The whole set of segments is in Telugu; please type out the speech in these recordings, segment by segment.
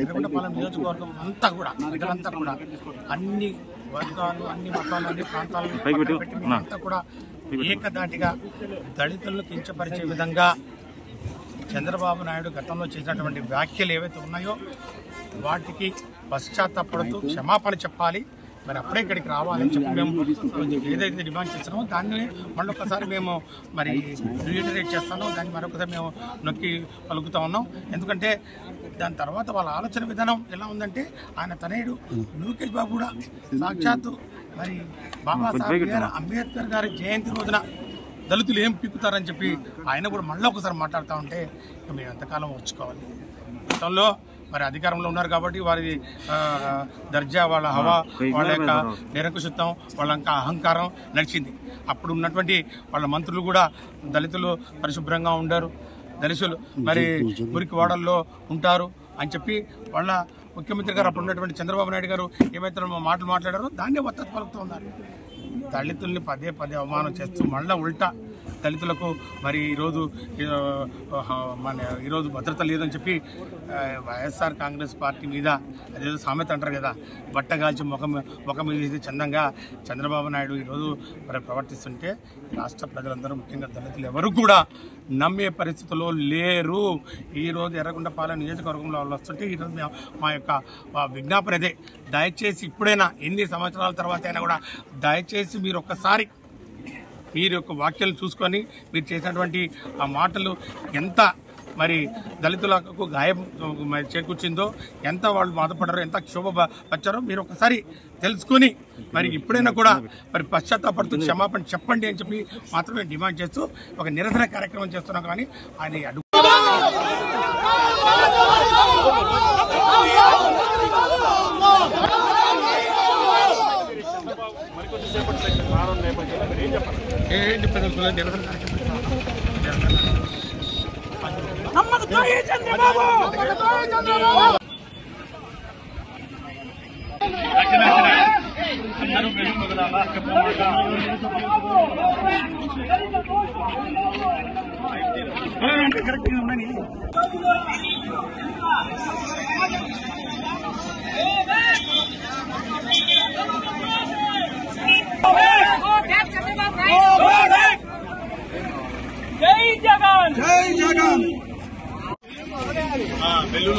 ఎర్రగొండపాలెం నియోజకవర్గం అంతా కూడా ప్రజలంతా కూడా అన్ని వర్గాలు అన్ని మతాలు అన్ని ప్రాంతాలను పక్కన పెట్టి మేమంతా కూడా ఏకదాటిగా దళితులను కించపరిచే విధంగా చంద్రబాబు నాయుడు గతంలో చేసినటువంటి వ్యాఖ్యలు ఏవైతే ఉన్నాయో వాటికి పశ్చాత్తాపడుతూ క్షమాపణ చెప్పాలి మరి అప్పుడే ఇక్కడికి రావాలని చెప్పి మేము ఏదైతే డిమాండ్ చేస్తున్నామో దాన్ని మళ్ళొకసారి మేము మరి రీటరేట్ చేస్తామో దాన్ని మరొకసారి మేము నొక్కి పలుకుతా ఉన్నాం ఎందుకంటే దాని తర్వాత వాళ్ళ ఆలోచన విధానం ఎలా ఉందంటే ఆయన తనయుడు లోకేష్ బాబు కూడా సాక్షాత్తు మరి బాబాసాహెబ్ బిఆర్ అంబేద్కర్ గారి జయంతి రోజున దళితులు ఏం పిక్కుతారని చెప్పి ఆయన కూడా మళ్ళీ ఒకసారి మాట్లాడుతూ ఉంటే ఇక మేము ఎంతకాలం వచ్చుకోవాలి గతంలో మరి అధికారంలో ఉన్నారు కాబట్టి వారి ఆ, దర్జా వాళ్ళ హవా వాళ్ళ యొక్క నిరంకుశత్వం వాళ్ళ యొక్క అహంకారం నడిచింది అప్పుడు ఉన్నటువంటి వాళ్ళ మంత్రులు కూడా దళితులు పరిశుభ్రంగా ఉండారు దళితులు మరి మురికి వాడల్లో ఉంటారు అని చెప్పి వాళ్ళ ముఖ్యమంత్రి గారు అప్పుడు ఉన్నటువంటి చంద్రబాబు నాయుడు గారు ఏమైతే మాటలు మాట్లాడారో దాన్నే వత్తత పలుకుతూ ఉన్నారు దళితుల్ని పదే పదే అవమానం చేస్తూ మళ్ళా ఉల్టా దళితులకు మరి ఈరోజు ఆ, మన ఈరోజు భద్రత లేదని చెప్పి ఆ, వైఎస్ఆర్ కాంగ్రెస్ పార్టీ మీద అదేదో సామెత అంటారు కదా బట్టగాల్చి ముఖం ముఖం మీద వేసి చందంగా చంద్రబాబు నాయుడు ఈరోజు మరి ప్రవర్తిస్తుంటే రాష్ట్ర ప్రజలందరూ ముఖ్యంగా దళితులు ఎవరు కూడా నమ్మే పరిస్థితుల్లో లేరు ఈరోజు ఎర్రగొండపాలెం నియోజకవర్గంలో వాళ్ళు వస్తుంటే ఈరోజు మేము మా యొక్క మా విజ్ఞాపన అదే దయచేసి ఇప్పుడైనా ఎన్ని సంవత్సరాల తర్వాత అయినా కూడా దయచేసి మీరు ఒక్కసారి మీరు యొక్క వాక్యాలు చూసుకొని మీరు చేసినటువంటి ఆ మాటలు ఎంత మరి దళితులకు గాయం మరి చేకూర్చిందో ఎంత వాళ్ళు బాధపడారో ఎంత క్షోభ ప- వచ్చారో మీరు ఒకసారి తెలుసుకొని మరి ఇప్పుడైనా కూడా మరి పశ్చాత్తాపడుతూ క్షమాపణ చెప్పండి అని చెప్పి మాత్రమే డిమాండ్ చేస్తూ ఒక నిరసన కార్యక్రమం చేస్తున్నాం కానీ ఆయన అడుగు ఏంటి పెద్దలు నిరసన కార్యక్రమం కరెక్ట్గా ఉండని జై జగన్ బెల్లూరు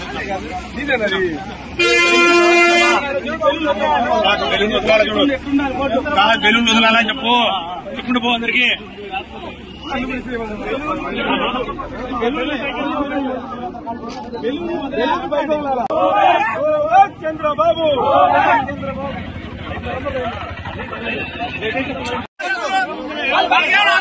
బెలూన్ వదలాలని చెప్పు చెప్పుకుంటూ పో అందరికి చంద్రబాబు పదిహేడు